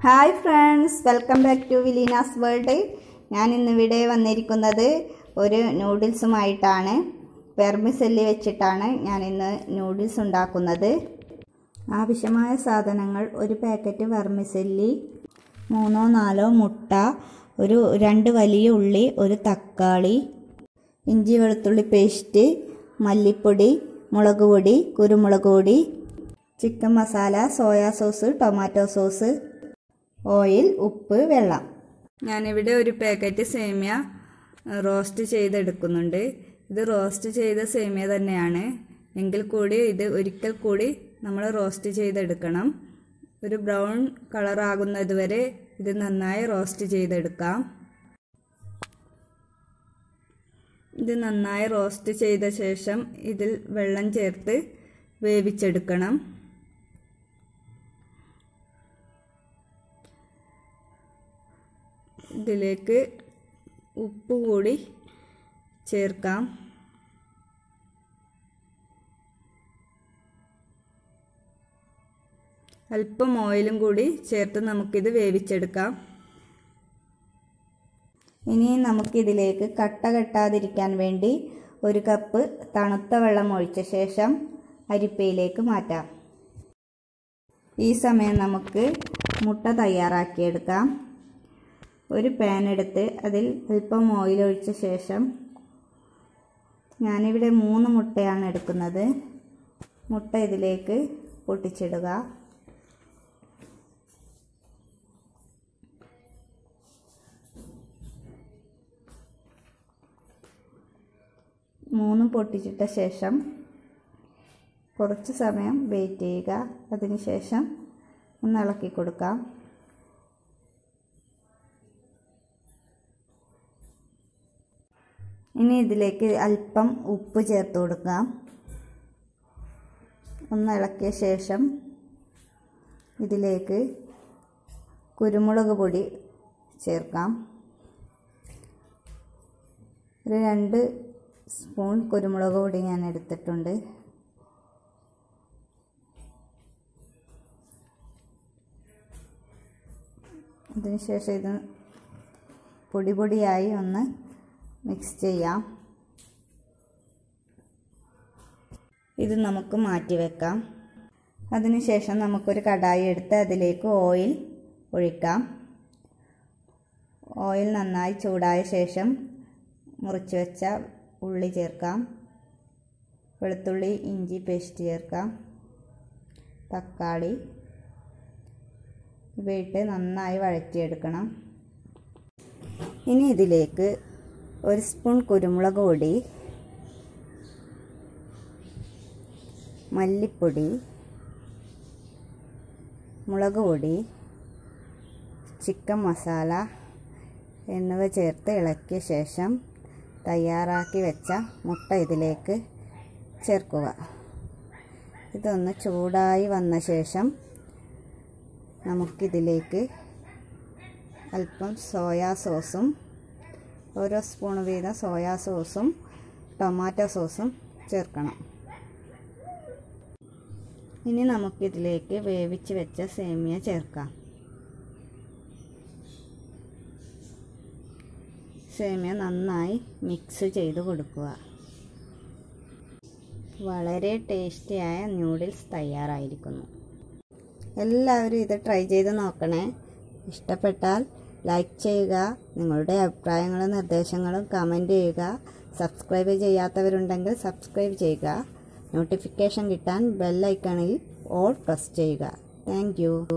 hi friends welcome back to Vileena's world ഞാൻ ഇന്നിവിടെ വന്നിരിക്കുന്നത് ഒരു നൂഡിൽസുമായിട്ടാണ് വെർമിസെല്ലി വെച്ചിട്ടാണ് ഞാൻ ഇന്ന് നൂഡിൽസ് ഉണ്ടാക്കുന്നത് ആവശ്യമായ സാധനങ്ങൾ ഒരു പാക്കറ്റ് വെർമിസെല്ലി മൂന്നോ നാലോ മുട്ട ഒരു രണ്ട് വലിയ ഉള്ളി ഒരു തക്കാളി ഇഞ്ചി വെളുത്തുള്ളി പേസ്റ്റ് മല്ലിപ്പൊടി മുളക് പൊടി കുരുമുളക് പൊടി chicken masala soya sauce tomato sauce oil ഉപ്പ് വെള്ളം ഞാനിവിടെ ഒരു പാക്കറ്റ് സേമിയ റോസ്റ്റ് ചെയ്തെടുക്കുന്നുണ്ട് ഇത് റോസ്റ്റ് ചെയ്ത സേമിയ തന്നെയാണ് എങ്കിൽ കൂടി ഇത് ഒരിക്കൽ കൂടി നമ്മൾ റോസ്റ്റ് ചെയ്തെടുക്കണം ഒരു ബ്രൗൺ കളറാകുന്നത് വരെ ഇത് നന്നായി റോസ്റ്റ് ചെയ്തെടുക്കാം ഇത് നന്നായി റോസ്റ്റ് ചെയ്ത ശേഷം ഇതിൽ വെള്ളം ചേർത്ത് വേവിച്ചെടുക്കണം ഇതിലേക്ക് ഉപ്പ് കൂടി ചേർക്കാം അല്പം ഓയിലും കൂടി ചേർത്ത് നമുക്കിത് വേവിച്ചെടുക്കാം ഇനി നമുക്കിതിലേക്ക് കട്ട കെട്ടാതിരിക്കാൻ വേണ്ടി ഒരു കപ്പ് തണുത്ത വെള്ളം ഒഴിച്ച ശേഷം അരിപ്പയിലേക്ക് മാറ്റാം ഈ സമയം നമുക്ക് മുട്ട തയ്യാറാക്കിയെടുക്കാം ഒരു പാൻ എടുത്ത് അതിൽ അല്പം ഓയിൽ ഒഴിച്ച ശേഷം ഞാനിവിടെ മൂന്ന് മുട്ടയാണ് എടുക്കുന്നത് മുട്ട ഇതിലേക്ക് പൊട്ടിച്ചിടുക മൂന്നും പൊട്ടിച്ചിട്ട ശേഷം കുറച്ച് സമയം വെയിറ്റ് ചെയ്യുക അതിനുശേഷം ഒന്ന് ഇളക്കി കൊടുക്കാം ഇനി ഇതിലേക്ക് അല്പം ഉപ്പ് ചേർത്ത് കൊടുക്കാം ഒന്ന് ഇളക്കിയ ശേഷം ഇതിലേക്ക് കുരുമുളക് പൊടി ചേർക്കാം ഒരു രണ്ട് സ്പൂൺ കുരുമുളക് പൊടി ഞാൻ എടുത്തിട്ടുണ്ട് അതിനുശേഷം ഇത് പൊടി പൊടിയായി ഒന്ന് മിക്സ് ചെയ്യാം ഇത് നമുക്ക് മാറ്റി വെക്കാം അതിനുശേഷം നമുക്കൊരു കടായി എടുത്ത് അതിലേക്ക് ഓയിൽ ഒഴിക്കാം ഓയിൽ നന്നായി ചൂടായ ശേഷം മുറിച്ച് വെച്ച ഉള്ളി ചേർക്കാം വെളുത്തുള്ളി ഇഞ്ചി പേസ്റ്റ് ചേർക്കാം തക്കാളി ഇവയിട്ട് നന്നായി വഴറ്റിയെടുക്കണം ഇനി ഇതിലേക്ക് ഒരു സ്പൂൺ കുരുമുളക് പൊടി മല്ലിപ്പൊടി മുളക് പൊടി ചിക്കൻ മസാല എന്നിവ ചേർത്ത് ഇളക്കിയ ശേഷം തയ്യാറാക്കി വെച്ച മുട്ട ഇതിലേക്ക് ചേർക്കുക ഇതൊന്ന് ചൂടായി വന്ന ശേഷം നമുക്കിതിലേക്ക് അല്പം സോയാ സോസും ഓരോ സ്പൂൺ വീതം സോയാ സോസും ടൊമാറ്റോ സോസും ചേർക്കണം ഇനി നമുക്കിതിലേക്ക് വേവിച്ച് വെച്ച സേമിയ ചേർക്കാം സേമിയ നന്നായി മിക്സ് ചെയ്ത് കൊടുക്കുക വളരെ ടേസ്റ്റിയായ ന്യൂഡിൽസ് തയ്യാറായിരിക്കുന്നു എല്ലാവരും ഇത് ട്രൈ ചെയ്ത് നോക്കണേ ഇഷ്ടപ്പെട്ടാൽ ലൈക്ക് ചെയ്യുക നിങ്ങളുടെ അഭിപ്രായങ്ങളും നിർദ്ദേശങ്ങളും കമൻറ്റ് ചെയ്യുക സബ്സ്ക്രൈബ് ചെയ്യാത്തവരുണ്ടെങ്കിൽ സബ്സ്ക്രൈബ് ചെയ്യുക നോട്ടിഫിക്കേഷൻ കിട്ടാൻ ബെല്ലൈക്കണിൽ ഓൾ പ്രസ് ചെയ്യുക താങ്ക്